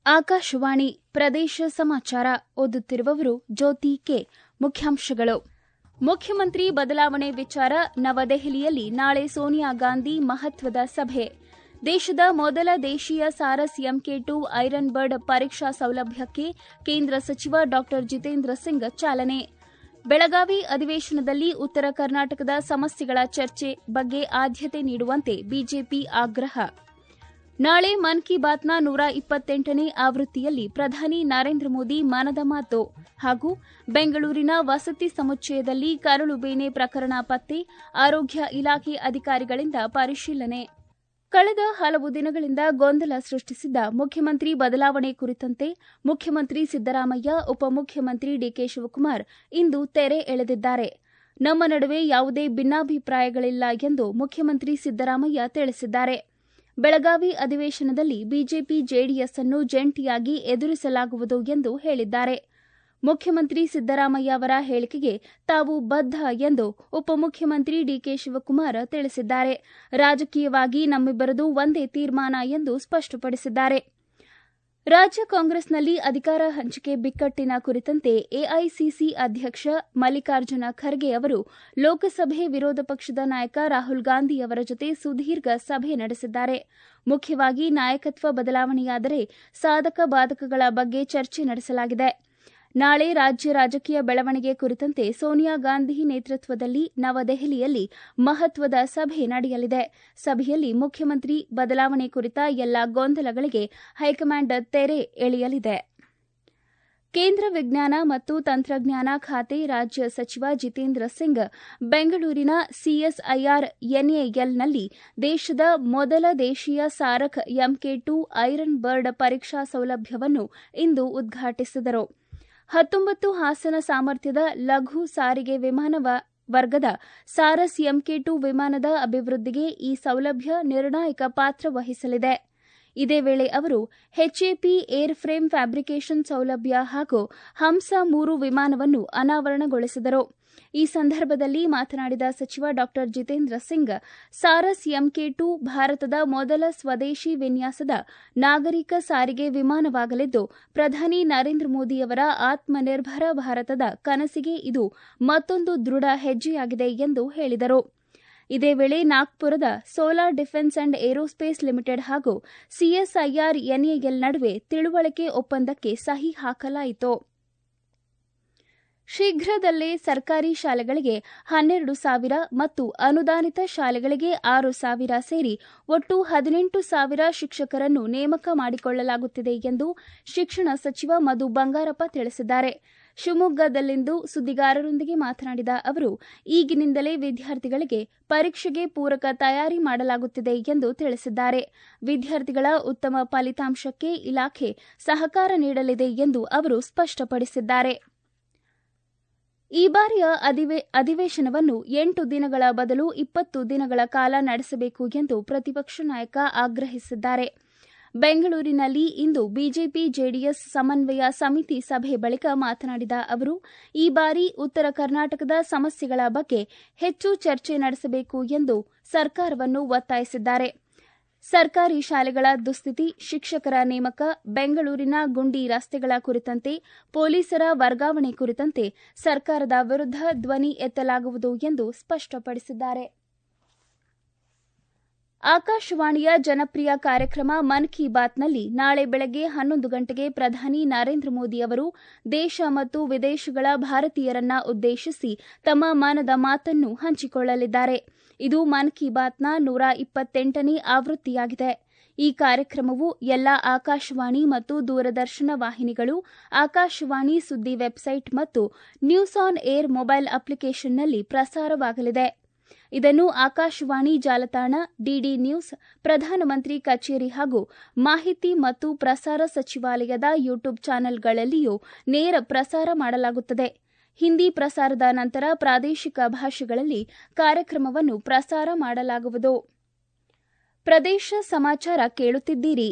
ಆಕಾಶವಾಣಿ ಪ್ರದೇಶ ಸಮಾಚಾರ ಓದುತ್ತಿರುವವರು ಜ್ಯೋತಿ ಕೆ ಮುಖ್ಯಾಂಶಗಳು ಮುಖ್ಯಮಂತ್ರಿ ಬದಲಾವಣೆ ವಿಚಾರ ನವದೆಹಲಿಯಲ್ಲಿ ನಾಳೆ ಸೋನಿಯಾ ಗಾಂಧಿ ಮಹತ್ವದ ಸಭೆ ದೇಶದ ಮೊದಲ ದೇಶೀಯ Saras MK two iron bird ಪರೀಕ್ಷಾ ಸೌಲಭ್ಯಕ್ಕೆ ಕೇಂದ್ರ ಸಚಿವ ಡಾ ಜಿತೇಂದ್ರ ಸಿಂಗ್ ಚಾಲನೆ ಬೆಳಗಾವಿ ಅಧಿವೇಶನದಲ್ಲಿ ಉತ್ತರ ಕರ್ನಾಟಕದ ಸಮಸ್ಯೆಗಳ ಚರ್ಚೆ ಬಗ್ಗೆ ಆದ್ಯತೆ ನೀಡುವಂತೆ ಬಿಜೆಪಿ ಆಗ್ರಹ ನಾಳೆ ಮನ್ ಕಿ ಬಾತ್ನ ನೂರ ಇಪ್ಪತ್ತೆಂಟನೇ ಆವೃತ್ತಿಯಲ್ಲಿ ಪ್ರಧಾನಿ ನರೇಂದ್ರ ಮೋದಿ ಮನದ ಮಾತು ಹಾಗೂ ಬೆಂಗಳೂರಿನ ವಸತಿ ಸಮುಚ್ಚಯದಲ್ಲಿ ಕರಳು ಬೇನೆ ಪ್ರಕರಣ ಪತ್ತೆ ಆರೋಗ್ಯ ಇಲಾಖೆ ಅಧಿಕಾರಿಗಳಿಂದ ಪರಿಶೀಲನೆ ಕಳೆದ ಹಲವು ದಿನಗಳಿಂದ ಗೊಂದಲ ಸೃಷ್ಟಿಸಿದ್ದ ಮುಖ್ಯಮಂತ್ರಿ ಬದಲಾವಣೆ ಕುರಿತಂತೆ ಮುಖ್ಯಮಂತ್ರಿ ಸಿದ್ದರಾಮಯ್ಯ ಉಪಮುಖ್ಯಮಂತ್ರಿ ಡಿಕೆ ಶಿವಕುಮಾರ್ ಇಂದು ತೆರೆ ಎಳೆದಿದ್ದಾರೆ ನಮ್ಮ ನಡುವೆ ಯಾವುದೇ ಭಿನ್ನಾಭಿಪ್ರಾಯಗಳಿಲ್ಲ ಎಂದು ಮುಖ್ಯಮಂತ್ರಿ ಸಿದ್ದರಾಮಯ್ಯ ತಿಳಿಸಿದ್ದಾರೆ ಬೆಳಗಾವಿ ಅಧಿವೇಶನದಲ್ಲಿ ಬಿಜೆಪಿ ಜೆಡಿಎಸ್ ಅನ್ನು ಜಂಟಿಯಾಗಿ ಎದುರಿಸಲಾಗುವುದು ಎಂದು ಹೇಳಿದ್ದಾರೆ ಮುಖ್ಯಮಂತ್ರಿ ಸಿದ್ದರಾಮಯ್ಯ ಅವರ ಹೇಳಿಕೆಗೆ ತಾವು ಬದ್ಧ ಎಂದು ಉಪಮುಖ್ಯಮಂತ್ರಿ ಡಿಕೆ ಶಿವಕುಮಾರ್ ತಿಳಿಸಿದ್ದಾರೆ ರಾಜಕೀಯವಾಗಿ ನಮ್ಮಿಬ್ಬರದು ಒಂದೇ ತೀರ್ಮಾನ ಎಂದು ಸ್ಪಷ್ಟಪಡಿಸಿದ್ದಾರೆ ರಾಜ್ಯ ಕಾಂಗ್ರೆಸ್ನಲ್ಲಿ ಅಧಿಕಾರ ಹಂಚಿಕೆ ಬಿಕ್ಕಟ್ಟಿನ ಕುರಿತಂತೆ ಎಐಸಿಸಿ ಅಧ್ಯಕ್ಷ ಮಲ್ಲಿಕಾರ್ಜುನ ಖರ್ಗೆ ಅವರು ಲೋಕಸಭೆ ವಿರೋಧ ಪಕ್ಷದ ನಾಯಕ ರಾಹುಲ್ ಗಾಂಧಿ ಅವರ ಜೊತೆ ಸುದೀರ್ಘ ಸಭೆ ನಡೆಸಿದ್ದಾರೆ ಮುಖ್ಯವಾಗಿ ನಾಯಕತ್ವ ಬದಲಾವಣೆಯಾದರೆ ಸಾಧಕ ಬಾಧಕಗಳ ಬಗ್ಗೆ ಚರ್ಚೆ ನಡೆಸಲಾಗಿದೆ ನಾಳೆ ರಾಜ್ಯ ರಾಜಕೀಯ ಬೆಳವಣಿಗೆ ಕುರಿತಂತೆ ಸೋನಿಯಾ ಗಾಂಧಿ ನೇತೃತ್ವದಲ್ಲಿ ನವದೆಹಲಿಯಲ್ಲಿ ಮಹತ್ವದ ಸಭೆ ನಡೆಯಲಿದೆ ಸಭೆಯಲ್ಲಿ ಮುಖ್ಯಮಂತ್ರಿ ಬದಲಾವಣೆ ಕುರಿತ ಎಲ್ಲಾ ಗೊಂದಲಗಳಿಗೆ ಹೈಕಮಾಂಡ್ ತೆರೆ ಎಳೆಯಲಿದೆ ಕೇಂದ್ರ ವಿಜ್ಞಾನ ಮತ್ತು ತಂತ್ರಜ್ಞಾನ ಖಾತೆ ರಾಜ್ಯ ಸಚಿವ ಜಿತೇಂದ್ರ ಸಿಂಗ್ ಬೆಂಗಳೂರಿನ ಸಿಎಸ್ಐಆರ್ ಎನ್ಎಎಲ್ನಲ್ಲಿ ದೇಶದ ಮೊದಲ ದೇಶೀಯ Saras MK two iron bird ಪರೀಕ್ಷಾ ಸೌಲಭ್ಯವನ್ನು ಇಂದು ಉದ್ಘಾಟಿಸಿದರು ಹತ್ತೊಂಬತ್ತು ಹಾಸನ ಸಾಮರ್ಥ್ಯದ ಲಘು ಸಾರಿಗೆ ವಿಮಾನ ವರ್ಗದ ಸಾರಸ್ ಎಂಕೆ ಟು ವಿಮಾನದ ಅಭಿವೃದ್ಧಿಗೆ ಈ ಸೌಲಭ್ಯ ನಿರ್ಣಾಯಕ ಪಾತ್ರ ವಹಿಸಲಿದೆ ಇದೇ ವೇಳೆ ಅವರು ಎಚ್ಎಪಿ ಏರ್ ಫ್ರೇಮ್ ಫ್ಯಾಬ್ರಿಕೇಷನ್ ಸೌಲಭ್ಯ ಹಾಗೂ ಹಂಸ ಮೂರು ವಿಮಾನವನ್ನು ಅನಾವರಣಗೊಳಿಸಿದರು ಈ ಸಂದರ್ಭದಲ್ಲಿ ಮಾತನಾಡಿದ ಸಚಿವ ಡಾ ಜಿತೇಂದ್ರ ಸಿಂಗ್ ಸಾರಸ್ ಎಂಕೆ ಟು ಭಾರತದ ಮೊದಲ ಸ್ವದೇಶಿ ವಿನ್ಯಾಸದ ನಾಗರಿಕ ಸಾರಿಗೆ ವಿಮಾನವಾಗಲಿದ್ದು ಪ್ರಧಾನಿ ನರೇಂದ್ರ ಮೋದಿಯವರ ಆತ್ಮನಿರ್ಭರ ಭಾರತದ ಕನಸಿಗೆ ಇದು ಮತ್ತೊಂದು ದೃಢ ಹೆಜ್ಜೆಯಾಗಿದೆ ಎಂದು ಹೇಳಿದರು ಇದೇ ವೇಳೆ ನಾಗ್ಪುರದ solar defence and aerospace limited ಹಾಗೂ ಸಿಎಸ್ಐಆರ್ ಎನ್ಎಎಲ್ ನಡುವೆ ತಿಳುವಳಿಕೆ ಒಪ್ಪಂದಕ್ಕೆ ಸಹಿ ಹಾಕಲಾಯಿತು ಶೀಘ್ರದಲ್ಲೇ ಸರ್ಕಾರಿ ಶಾಲೆಗಳಿಗೆ ಹನ್ನೆರಡು ಸಾವಿರ ಮತ್ತು ಅನುದಾನಿತ ಶಾಲೆಗಳಿಗೆ ಆರು ಸಾವಿರ ಸೇರಿ ಒಟ್ಟು ಹದಿನೆಂಟು ಸಾವಿರ ಶಿಕ್ಷಕರನ್ನು ನೇಮಕ ಮಾಡಿಕೊಳ್ಳಲಾಗುತ್ತಿದೆ ಎಂದು ಶಿಕ್ಷಣ ಸಚಿವ ಮಧು ಬಂಗಾರಪ್ಪ ತಿಳಿಸಿದ್ದಾರೆ ಶಿವಮೊಗ್ಗದಲ್ಲಿಂದು ಸುದ್ದಿಗಾರರೊಂದಿಗೆ ಮಾತನಾಡಿದ ಅವರು ಈಗಿನಿಂದಲೇ ವಿದ್ಯಾರ್ಥಿಗಳಿಗೆ ಪರೀಕ್ಷೆಗೆ ಪೂರಕ ತಯಾರಿ ಮಾಡಲಾಗುತ್ತಿದೆ ಎಂದು ತಿಳಿಸಿದ್ದಾರೆ ವಿದ್ಯಾರ್ಥಿಗಳ ಉತ್ತಮ ಫಲಿತಾಂಶಕ್ಕೆ ಇಲಾಖೆ ಸಹಕಾರ ನೀಡಲಿದೆ ಎಂದು ಅವರು ಸ್ಪಷ್ಟಪಡಿಸಿದ್ದಾರೆ ಈ ಬಾರಿಯ ಅಧಿವೇಶನವನ್ನು ಎಂಟು ದಿನಗಳ ಬದಲು ಇಪ್ಪತ್ತು ದಿನಗಳ ಕಾಲ ನಡೆಸಬೇಕು ಎಂದು ಪ್ರತಿಪಕ್ಷ ನಾಯಕ ಆಗ್ರಹಿಸಿದ್ದಾರೆ ಬೆಂಗಳೂರಿನಲ್ಲಿ ಇಂದು ಬಿಜೆಪಿ ಜೆಡಿಎಸ್ ಸಮನ್ವಯ ಸಮಿತಿ ಸಭೆ ಬಳಿಕ ಮಾತನಾಡಿದ ಅವರು ಈ ಬಾರಿ ಉತ್ತರ ಕರ್ನಾಟಕದ ಸಮಸ್ಯೆಗಳ ಬಗ್ಗೆ ಹೆಚ್ಚು ಚರ್ಚೆ ನಡೆಸಬೇಕು ಎಂದು ಸರ್ಕಾರವನ್ನು ಒತ್ತಾಯಿಸಿದ್ದಾರೆ ಸರ್ಕಾರಿ ಶಾಲೆಗಳ ದುಸ್ಥಿತಿ ಶಿಕ್ಷಕರ ನೇಮಕ ಬೆಂಗಳೂರಿನ ಗುಂಡಿ ರಸ್ತೆಗಳ ಕುರಿತಂತೆ ಪೊಲೀಸರ ವರ್ಗಾವಣೆ ಕುರಿತಂತೆ ಸರ್ಕಾರದ ವಿರುದ್ಧ ಧ್ವನಿ ಎತ್ತಲಾಗುವುದು ಎಂದು ಸ್ಪಷ್ಟಪಡಿಸಿದ್ದಾರೆ ಆಕಾಶವಾಣಿಯ ಜನಪ್ರಿಯ ಕಾರ್ಯಕ್ರಮ ಮನ್ ಕಿ ಬಾತ್ನಲ್ಲಿ ನಾಳೆ ಬೆಳಗ್ಗೆ ಹನ್ನೊಂದು ಗಂಟೆಗೆ ಪ್ರಧಾನಿ ನರೇಂದ್ರ ಮೋದಿ ಅವರು ದೇಶ ಮತ್ತು ವಿದೇಶಗಳ ಭಾರತೀಯರನ್ನ ಉದ್ದೇಶಿಸಿ ತಮ್ಮ ಮನದ ಮಾತನ್ನು ಹಂಚಿಕೊಳ್ಳಲಿದ್ದಾರೆ ಇದು ಮನ್ ಕಿ ಬಾತ್ನ ನೂರ ಇಪ್ಪತ್ತೆಂಟನೇ ಆವೃತ್ತಿಯಾಗಿದೆ ಈ ಕಾರ್ಯಕ್ರಮವು ಎಲ್ಲಾ ಆಕಾಶವಾಣಿ ಮತ್ತು ದೂರದರ್ಶನ ವಾಹಿನಿಗಳು ಆಕಾಶವಾಣಿ ಸುದ್ದಿ ವೆಬ್ಸೈಟ್ ಮತ್ತು ನ್ಯೂಸ್ ಆನ್ ಏರ್ ಮೊಬೈಲ್ ಅಪ್ಲಿಕೇಶನ್ನಲ್ಲಿ ಪ್ರಸಾರವಾಗಲಿದೆ ಇದನ್ನು ಆಕಾಶವಾಣಿ ಜಾಲತಾಣ ಡಿಡಿ ನ್ಯೂಸ್ ಪ್ರಧಾನಮಂತ್ರಿ ಕಚೇರಿ ಹಾಗೂ ಮಾಹಿತಿ ಮತ್ತು ಪ್ರಸಾರ ಸಚಿವಾಲಯದ ಯೂಟ್ಯೂಬ್ ಚಾನೆಲ್ಗಳಲ್ಲಿಯೂ ನೇರ ಪ್ರಸಾರ ಮಾಡಲಾಗುತ್ತದೆ ಹಿಂದಿ ಪ್ರಸಾರದ ನಂತರ ಪ್ರಾದೇಶಿಕ ಭಾಷೆಗಳಲ್ಲಿ ಕಾರ್ಯಕ್ರಮವನ್ನು ಪ್ರಸಾರ ಮಾಡಲಾಗುವುದು ಪ್ರದೇಶ ಸಮಾಚಾರ ಕೇಳುತ್ತಿದ್ದೀರಿ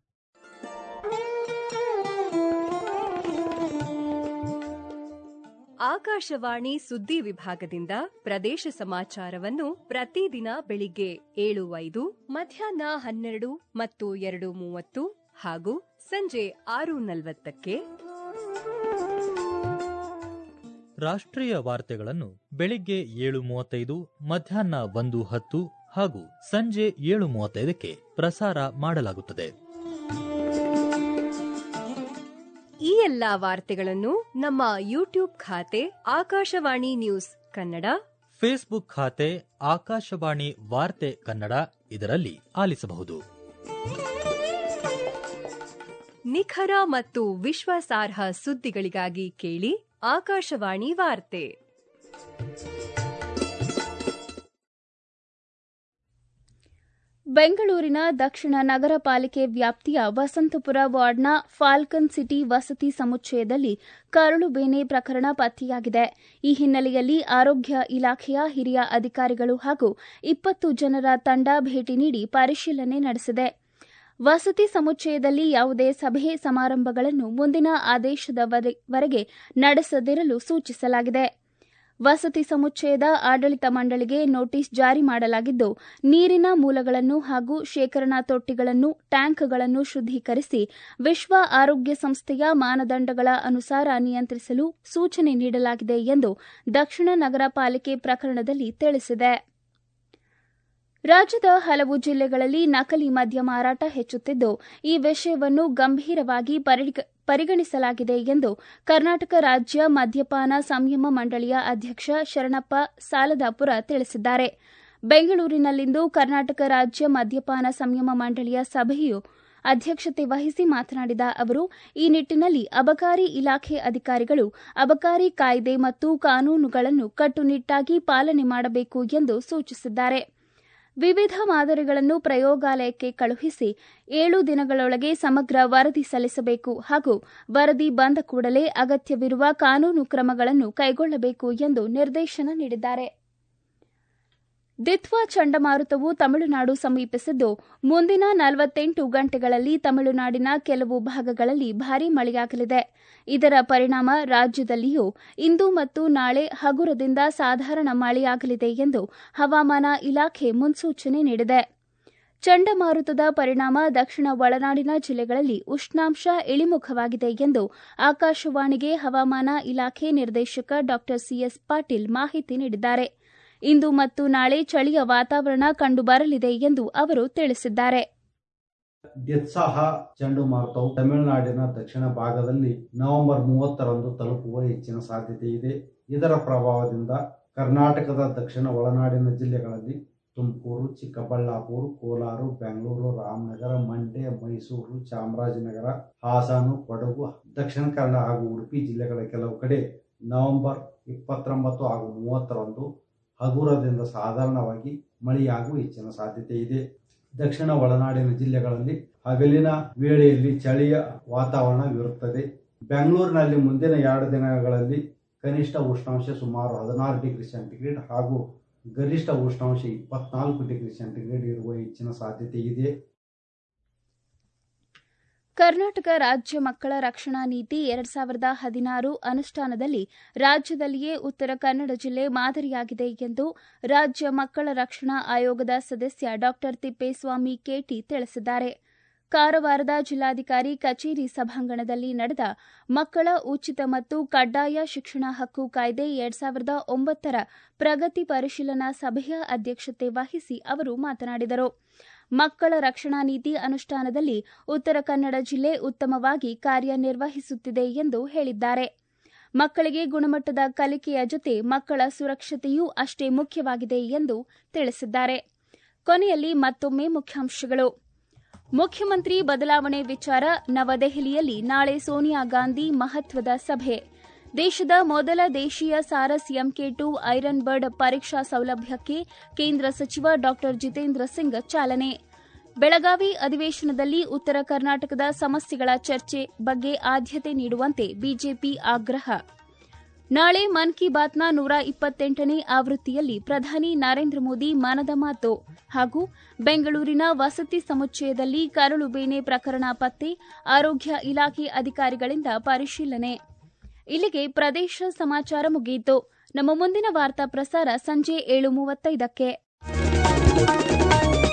ಆಕಾಶವಾಣಿ ಸುದ್ದಿ ವಿಭಾಗದಿಂದ ಪ್ರದೇಶ ಸಮಾಚಾರವನ್ನು ಪ್ರತಿದಿನ ಬೆಳಿಗ್ಗೆ ಏಳು ಐದು ಮಧ್ಯಾಹ್ನ ಹನ್ನೆರಡು ಮತ್ತು ಎರಡು ಮೂವತ್ತು ಹಾಗೂ ಸಂಜೆ ಆರು ನಲವತ್ತಕ್ಕೆ ರಾಷ್ಟ್ರೀಯ ವಾರ್ತೆಗಳನ್ನು ಬೆಳಿಗ್ಗೆ ಏಳು ಮೂವತ್ತೈದು ಮಧ್ಯಾಹ್ನ ಒಂದು ಹತ್ತು ಹಾಗೂ ಸಂಜೆ ಏಳು ಮೂವತ್ತೈದಕ್ಕೆ ಪ್ರಸಾರ ಮಾಡಲಾಗುತ್ತದೆ ಈ ಎಲ್ಲಾ ವಾರ್ತೆಗಳನ್ನು ನಮ್ಮ ಯೂಟ್ಯೂಬ್ ಖಾತೆ ಆಕಾಶವಾಣಿ ನ್ಯೂಸ್ ಕನ್ನಡ ಫೇಸ್ಬುಕ್ ಖಾತೆ ಆಕಾಶವಾಣಿ ವಾರ್ತೆ ಕನ್ನಡ ಇದರಲ್ಲಿ ಆಲಿಸಬಹುದು ನಿಖರ ಮತ್ತು ವಿಶ್ವಾಸಾರ್ಹ ಸುದ್ದಿಗಳಿಗಾಗಿ ಕೇಳಿ ಆಕಾಶವಾಣಿ ವಾರ್ತೆ ಬೆಂಗಳೂರಿನ ದಕ್ಷಿಣ ನಗರ ಪಾಲಿಕೆ ವ್ಯಾಪ್ತಿಯ ವಸಂತಪುರ ವಾರ್ಡ್ನ ಫಾಲ್ಕನ್ ಸಿಟಿ ವಸತಿ ಸಮುಚ್ಚಯದಲ್ಲಿ ಕರಳು ಬೇನೆ ಪ್ರಕರಣ ಪತ್ತೆಯಾಗಿದೆ ಈ ಹಿನ್ನೆಲೆಯಲ್ಲಿ ಆರೋಗ್ಯ ಇಲಾಖೆಯ ಹಿರಿಯ ಅಧಿಕಾರಿಗಳು ಹಾಗೂ ಇಪ್ಪತ್ತು ಜನರ ತಂಡ ಭೇಟಿ ನೀಡಿ ಪರಿಶೀಲನೆ ನಡೆಸಿದೆ ವಸತಿ ಸಮುಚ್ಚಯದಲ್ಲಿ ಯಾವುದೇ ಸಭೆ ಸಮಾರಂಭಗಳನ್ನು ಮುಂದಿನ ಆದೇಶದವರೆಗೆ ನಡೆಸದಿರಲು ಸೂಚಿಸಲಾಗಿದೆ ವಸತಿ ಸಮುಚ್ಚಯದ ಆಡಳಿತ ಮಂಡಳಿಗೆ ನೋಟಿಸ್ ಜಾರಿ ಮಾಡಲಾಗಿದ್ದು ನೀರಿನ ಮೂಲಗಳನ್ನು ಹಾಗೂ ಶೇಖರಣಾ ತೊಟ್ಟಿಗಳನ್ನು ಟ್ಯಾಂಕ್ಗಳನ್ನು ಶುದ್ದೀಕರಿಸಿ ವಿಶ್ವ ಆರೋಗ್ಯ ಸಂಸ್ಥೆಯ ಮಾನದಂಡಗಳ ಅನುಸಾರ ನಿಯಂತ್ರಿಸಲು ಸೂಚನೆ ನೀಡಲಾಗಿದೆ ಎಂದು ದಕ್ಷಿಣ ನಗರ ಪಾಲಿಕೆ ಪ್ರಕರಣದಲ್ಲಿ ತಿಳಿಸಿದೆ ರಾಜ್ಯದ ಹಲವು ಜಿಲ್ಲೆಗಳಲ್ಲಿ ನಕಲಿ ಮದ್ಯ ಮಾರಾಟ ಹೆಚ್ಚುತ್ತಿದ್ದು ಈ ವಿಷಯವನ್ನು ಗಂಭೀರವಾಗಿ ಪರಿಗಣಿಸಲಾಗಿದೆ ಎಂದು ಕರ್ನಾಟಕ ರಾಜ್ಯ ಮದ್ಯಪಾನ ಸಂಯಮ ಮಂಡಳಿಯ ಅಧ್ಯಕ್ಷ ಶರಣಪ್ಪ ಸಾಲದಾಪುರ ತಿಳಿಸಿದ್ದಾರೆ ಬೆಂಗಳೂರಿನಲ್ಲಿಂದು ಕರ್ನಾಟಕ ರಾಜ್ಯ ಮದ್ಯಪಾನ ಸಂಯಮ ಮಂಡಳಿಯ ಸಭೆಯು ಅಧ್ಯಕ್ಷತೆ ವಹಿಸಿ ಮಾತನಾಡಿದ ಅವರು ಈ ನಿಟ್ಟಿನಲ್ಲಿ ಅಬಕಾರಿ ಇಲಾಖೆ ಅಧಿಕಾರಿಗಳು ಅಬಕಾರಿ ಕಾಯ್ದೆ ಮತ್ತು ಕಾನೂನುಗಳನ್ನು ಕಟ್ಟುನಿಟ್ಟಾಗಿ ಪಾಲನೆ ಮಾಡಬೇಕು ಎಂದು ಸೂಚಿಸಿದ್ದಾರೆ ವಿವಿಧ ಮಾದರಿಗಳನ್ನು ಪ್ರಯೋಗಾಲಯಕ್ಕೆ ಕಳುಹಿಸಿ ಏಳು ದಿನಗಳೊಳಗೆ ಸಮಗ್ರ ವರದಿ ಸಲ್ಲಿಸಬೇಕು ಹಾಗೂ ವರದಿ ಬಂದ ಕೂಡಲೇ ಅಗತ್ಯವಿರುವ ಕಾನೂನು ಕ್ರಮಗಳನ್ನು ಕೈಗೊಳ್ಳಬೇಕು ಎಂದು ನಿರ್ದೇಶನ ನೀಡಿದ್ದಾರೆ ದಿತ್ವಾ ಚಂಡಮಾರುತವು ತಮಿಳುನಾಡು ಸಮೀಪಿಸಿದ್ದು ಮುಂದಿನ ನಲವತ್ತೆಂಟು ಗಂಟೆಗಳಲ್ಲಿ ತಮಿಳುನಾಡಿನ ಕೆಲವು ಭಾಗಗಳಲ್ಲಿ ಭಾರೀ ಮಳೆಯಾಗಲಿದೆ ಇದರ ಪರಿಣಾಮ ರಾಜ್ಯದಲ್ಲಿಯೂ ಇಂದು ಮತ್ತು ನಾಳೆ ಹಗುರದಿಂದ ಸಾಧಾರಣ ಮಳೆಯಾಗಲಿದೆ ಎಂದು ಹವಾಮಾನ ಇಲಾಖೆ ಮುನ್ಸೂಚನೆ ನೀಡಿದೆ ಚಂಡಮಾರುತದ ಪರಿಣಾಮ ದಕ್ಷಿಣ ಒಳನಾಡಿನ ಜಿಲ್ಲೆಗಳಲ್ಲಿ ಉಷ್ಣಾಂಶ ಇಳಿಮುಖವಾಗಿದೆ ಎಂದು ಆಕಾಶವಾಣಿಗೆ ಹವಾಮಾನ ಇಲಾಖೆ ನಿರ್ದೇಶಕ ಡಾ ಸಿಎಸ್ ಪಾಟೀಲ್ ಮಾಹಿತಿ ನೀಡಿದ್ದಾರೆ ಇಂದು ಮತ್ತು ನಾಳೆ ಚಳಿಯ ವಾತಾವರಣ ಕಂಡುಬರಲಿದೆ ಎಂದು ಅವರು ತಿಳಿಸಿದ್ದಾರೆ ಡಿತ್ಸಾಹ ಚಂಡಮಾರುತವು ತಮಿಳುನಾಡಿನ ದಕ್ಷಿಣ ಭಾಗದಲ್ಲಿ ನವೆಂಬರ್ ಮೂವತ್ತರಂದು ತಲುಪುವ ಹೆಚ್ಚಿನ ಸಾಧ್ಯತೆ ಇದೆ ಇದರ ಪ್ರಭಾವದಿಂದ ಕರ್ನಾಟಕದ ದಕ್ಷಿಣ ಒಳನಾಡಿನ ಜಿಲ್ಲೆಗಳಲ್ಲಿ ತುಮಕೂರು ಚಿಕ್ಕಬಳ್ಳಾಪುರ ಕೋಲಾರ ಬೆಂಗಳೂರು ರಾಮನಗರ ಮಂಡ್ಯ ಮೈಸೂರು ಚಾಮರಾಜನಗರ ಹಾಸನ ಕೊಡಗು ದಕ್ಷಿಣ ಕನ್ನಡ ಹಾಗೂ ಉಡುಪಿ ಜಿಲ್ಲೆಗಳ ಕೆಲವು ಕಡೆ ನವೆಂಬರ್ ಇಪ್ಪತ್ತೊಂಬತ್ತು ಹಾಗೂ ಮೂವತ್ತರಂದು ಹಗುರದಿಂದ ಸಾಧಾರಣವಾಗಿ ಮಳೆಯಾಗುವ ಹೆಚ್ಚಿನ ಸಾಧ್ಯತೆ ಇದೆ ದಕ್ಷಿಣ ಒಳನಾಡಿನ ಜಿಲ್ಲೆಗಳಲ್ಲಿ ಹಗಲಿನ ವೇಳೆಯಲ್ಲಿ ಚಳಿಯ ವಾತಾವರಣವಿರುತ್ತದೆ ಬೆಂಗಳೂರಿನಲ್ಲಿ ಮುಂದಿನ ಎರಡು ದಿನಗಳಲ್ಲಿ ಕನಿಷ್ಠ ಉಷ್ಣಾಂಶ ಸುಮಾರು ಹದಿನಾರು ಡಿಗ್ರಿ ಸೆಂಟಿಗ್ರೇಡ್ ಹಾಗೂ ಗರಿಷ್ಠ ಉಷ್ಣಾಂಶ ಇಪ್ಪತ್ನಾಲ್ಕು ಡಿಗ್ರಿ ಸೆಂಟಿಗ್ರೇಡ್ ಇರುವ ಹೆಚ್ಚಿನ ಸಾಧ್ಯತೆ ಇದೆ ಕರ್ನಾಟಕ ರಾಜ್ಯ ಮಕ್ಕಳ ರಕ್ಷಣಾ ನೀತಿ ಎರಡ್ ಸಾವಿರದ ಹದಿನಾರು ಅನುಷ್ಠಾನದಲ್ಲಿ ರಾಜ್ಯದಲ್ಲಿಯೇ ಉತ್ತರ ಕನ್ನಡ ಜಿಲ್ಲೆ ಮಾದರಿಯಾಗಿದೆ ಎಂದು ರಾಜ್ಯ ಮಕ್ಕಳ ರಕ್ಷಣಾ ಆಯೋಗದ ಸದಸ್ಯ ಡಾ ತಿಪ್ಪೇಸ್ವಾಮಿ ಕೆಟಿ ತಿಳಿಸಿದ್ದಾರೆ ಕಾರವಾರದ ಜಿಲ್ಲಾಧಿಕಾರಿ ಕಚೇರಿ ಸಭಾಂಗಣದಲ್ಲಿ ನಡೆದ ಮಕ್ಕಳ ಉಚಿತ ಮತ್ತು ಕಡ್ಡಾಯ ಶಿಕ್ಷಣ ಹಕ್ಕು ಕಾಯ್ದೆ ಎರಡ್ ಸಾವಿರದ ಒಂಬತ್ತರ ಪ್ರಗತಿ ಪರಿಶೀಲನಾ ಸಭೆಯ ಅಧ್ಯಕ್ಷತೆ ವಹಿಸಿ ಅವರು ಮಾತನಾಡಿದರು ಮಕ್ಕಳ ರಕ್ಷಣಾ ನೀತಿ ಅನುಷ್ಠಾನದಲ್ಲಿ ಉತ್ತರ ಕನ್ನಡ ಜಿಲ್ಲೆ ಉತ್ತಮವಾಗಿ ಕಾರ್ಯನಿರ್ವಹಿಸುತ್ತಿದೆ ಎಂದು ಹೇಳಿದ್ದಾರೆ ಮಕ್ಕಳಿಗೆ ಗುಣಮಟ್ಟದ ಕಲಿಕೆಯ ಜೊತೆ ಮಕ್ಕಳ ಸುರಕ್ಷತೆಯೂ ಅಷ್ಟೇ ಮುಖ್ಯವಾಗಿದೆ ಎಂದು ತಿಳಿಸಿದ್ದಾರೆ ಕೊನೆಯಲ್ಲಿ ಮತ್ತೊಮ್ಮೆ ಮುಖ್ಯಾಂಶಗಳು ಮುಖ್ಯಮಂತ್ರಿ ಬದಲಾವಣೆ ವಿಚಾರ ನವದೆಹಲಿಯಲ್ಲಿ ನಾಳೆ ಸೋನಿಯಾ ಗಾಂಧಿ ಮಹತ್ವದ ಸಭೆ ದೇಶದ ಮೊದಲ ದೇಶೀಯ Saras MK two iron bird ಪರೀಕ್ಷಾ ಸೌಲಭ್ಯಕ್ಕೆ ಕೇಂದ್ರ ಸಚಿವ ಡಾ ಜಿತೇಂದ್ರ ಸಿಂಗ್ ಚಾಲನೆ ಬೆಳಗಾವಿ ಅಧಿವೇಶನದಲ್ಲಿ ಉತ್ತರ ಕರ್ನಾಟಕದ ಸಮಸ್ಯೆಗಳ ಚರ್ಚೆ ಬಗ್ಗೆ ಆದ್ಯತೆ ನೀಡುವಂತೆ ಬಿಜೆಪಿ ಆಗ್ರಹ ನಾಳೆ ಮನ್ ಕಿ ಬಾತ್ನ ನೂರ ಇಪ್ಪತ್ತೆಂಟನೇ ಆವೃತ್ತಿಯಲ್ಲಿ ಪ್ರಧಾನಿ ನರೇಂದ್ರ ಮೋದಿ ಮನದ ಮಾತು ಹಾಗೂ ಬೆಂಗಳೂರಿನ ವಸತಿ ಸಮುಚ್ಚಯದಲ್ಲಿ ಕರಳು ಬೇನೆ ಪ್ರಕರಣ ಪತ್ತೆ ಆರೋಗ್ಯ ಇಲಾಖೆ ಅಧಿಕಾರಿಗಳಿಂದ ಪರಿಶೀಲನೆ ಇಲ್ಲಿಗೆ ಪ್ರದೇಶ ಸಮಾಚಾರ ಮುಗಿಯಿತು ನಮ್ಮ ಮುಂದಿನ ವಾರ್ತಾ ಪ್ರಸಾರ ಸಂಜೆ ಏಳು ಮೂವತ್ತೈದಕ್ಕೆ